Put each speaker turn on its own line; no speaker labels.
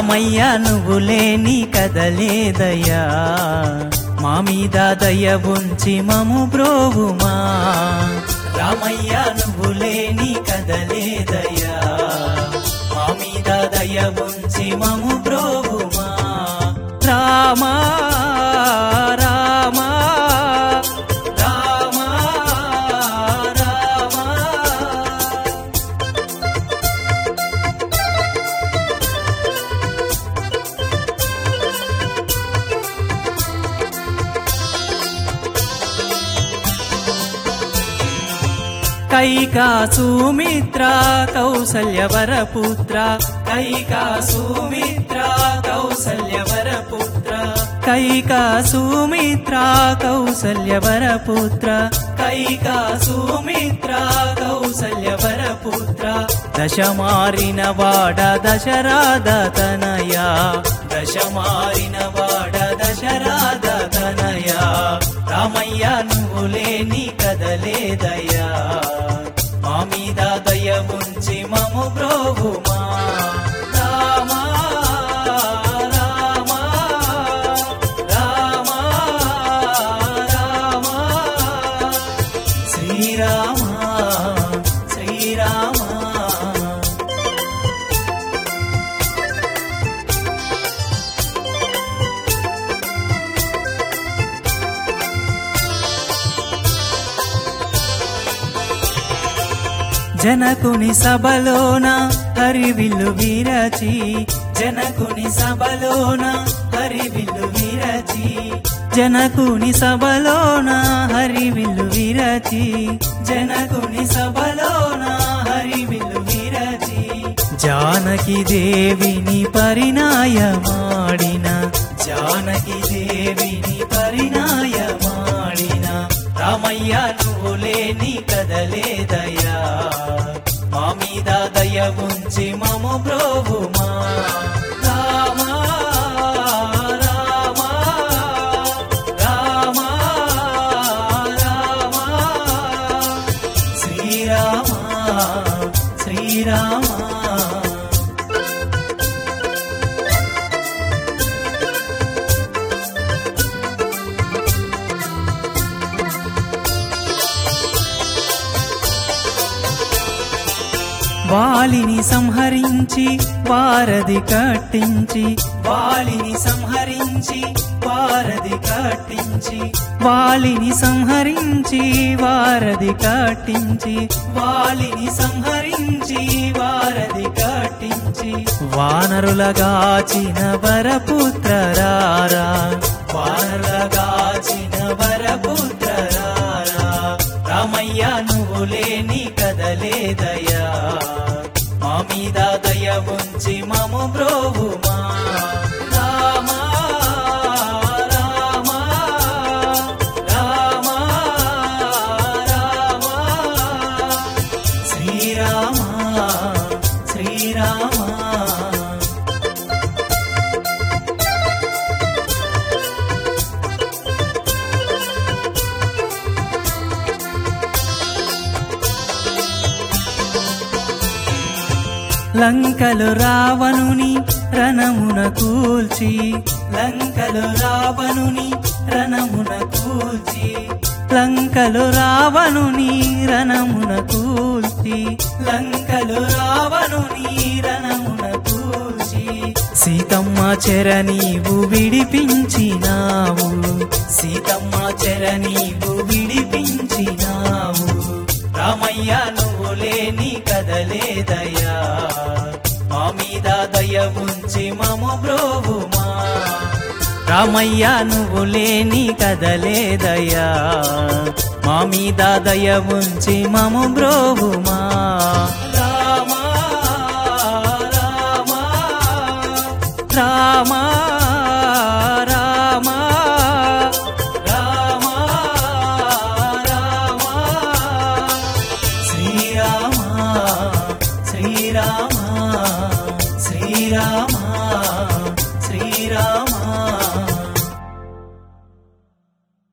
రామయ్య నువ్వు లేని కదలేదయ్యా మా మీద దయ ఉంచి మము బ్రోవుమా రామయ్య నువ్వు లేని కదలేదయ్యా మా మీద దయ ఉంచి మము బ్రోవుమా రామా రామా రామా రామా కైకా సుమిత్ర కౌసల్యవరపుత్ర కైకా సుమిత్ర కౌసల్యవరపుత్ర కైకా సుమిత్ర కౌసల్యవరపుత్ర కైకా సుమిత్ర కౌసల్యవరపుత్ర దశమారిన వాడ దశరాధ తనయా దశమారిన వాడ దశరాధ తనయా రామయ్య నువ్వు లేని కదలేదయ్యా మా మీద దయ ఉంచి మము బ్రోవుమా రామా రామా రామా రామా శ్రీరామా శ్రీరామా జనకుని సభలోన హరివిల్లు వీరచి జనకుని సభలోన హరివిల్లు వీరచి జనకుని సభలోన హరివిల్లు వీరచి జనకుని సభలోన హరివిల్లు వీరచి జానకి దేవిని పరిణాయమాడిన జానకి దేవిని పరిణాయమాడిన రామయ్య నువ్వు లేని కదలేదయ్యా మా మీద దయ ఉంచి మము బ్రోవుమా రామా రామా రామా రామా శ్రీరామా శ్రీరామా వాలిని సంహరించి వారధి కట్టించి వాలిని సంహరించి వారధి కట్టించి వాలిని సంహరించి వారధి కట్టించి వాలిని సంహరించి వారధి కట్టించి వానరులగాచిన వరపుత్రరారా వానరులగాచిన వరపుత్రరారా రామయ్య నువ్వు లేని కదలేదయ్యా మా మీద దయ ఉంచి మము బ్రోవుమా రామా రామా రామా రామా శ్రీరామా శ్రీరామా లంకలు రావణుని రణమున కూల్చి లంకలు రావణుని రణమున కూల్చి లంకలు రావణుని రణమున కూల్చి లంకలు రావణుని రణమున కూల్చి సీతమ్మ చెర నీవు విడిపించినావు సీతమ్మ చెర నీవు విడిపించినావు రామయ్య నువ్వు లేని కదలేదయ్యా మా మీద దయ ఉంచి మము బ్రోవుమా రామయ్య నువ్వు లేని కదలేదయ్యా మా మీద దయ ఉంచి మము బ్రోవుమా రామా రామా రామా